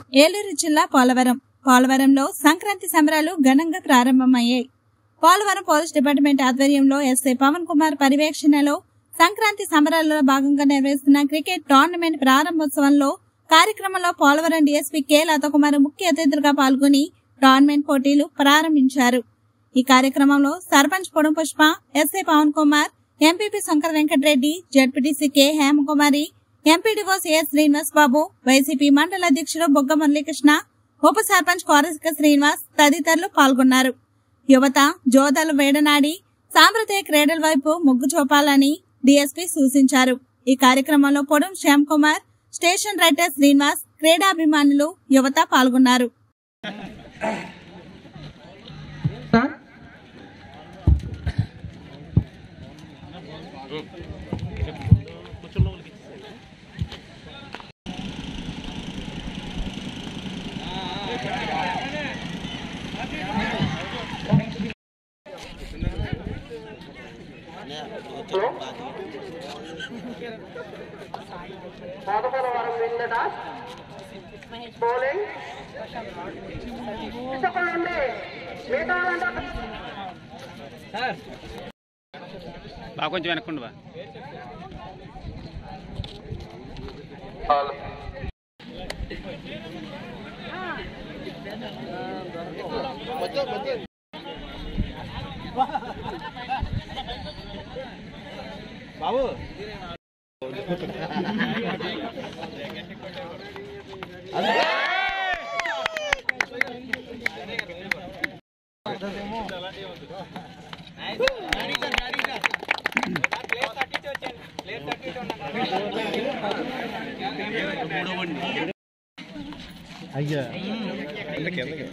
ఏలూరు జిల్లా పోలవరం పోలవరంలో సంక్రాంతి సంబరాలు ఘనంగా ప్రారంభమయ్యాయి పోలవరం పోలీస్ డిపార్ట్మెంట్ ఆధ్వర్యంలో ఎస్ఐ పవన్ కుమార్ పర్యవేక్షణలో సంక్రాంతి సంబరాలలో భాగంగా నిర్వహిస్తున్న క్రికెట్ టోర్నమెంట్ ప్రారంభోత్సవంలో కార్యక్రమంలో పోలవరం డీఎస్పీ కె లతకుమార్ ముఖ్య అతిథులుగా పాల్గొని టోర్నమెంట్ పోటీలు ప్రారంభించారు ఈ కార్యక్రమంలో sarpanch Podam Pushpa SI Pavan Kumar MPP Shankar Venkatareddy ZPTC K Hemakumari MPDO CS Srinivas Babu YCP మండల అధ్యక్షుడు బొగ్గ మురళీకృష్ణ ఉప సర్పంచ్ కోరసిక శ్రీనివాస్ తదితరులు పాల్గొన్నారు యువత జోదలు వేడనాడి సాంప్రదాయ క్రీడల వైపు మొగ్గు చూపాలని డీఎస్పీ సూచించారు ఈ కార్యక్రమంలో పొడం శ్యామ్ కుమార్ స్టేషన్ రైటర్ శ్రీనివాస్ క్రీడాభిమానులు యువత పాల్గొన్నారు పదకొండు వారం వెళ్ళట బౌలింగ్ ఇసుకుండి మిగతా వాళ్ళంతా బాగా కొంచెం వెనక్కుండు బా బాబు అయ్యా ఎందుకు ఎందుకు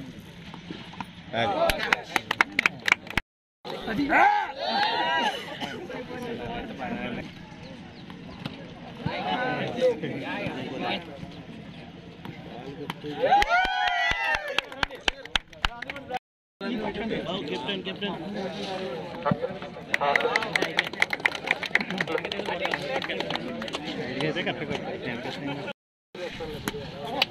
కరెక్ట్గా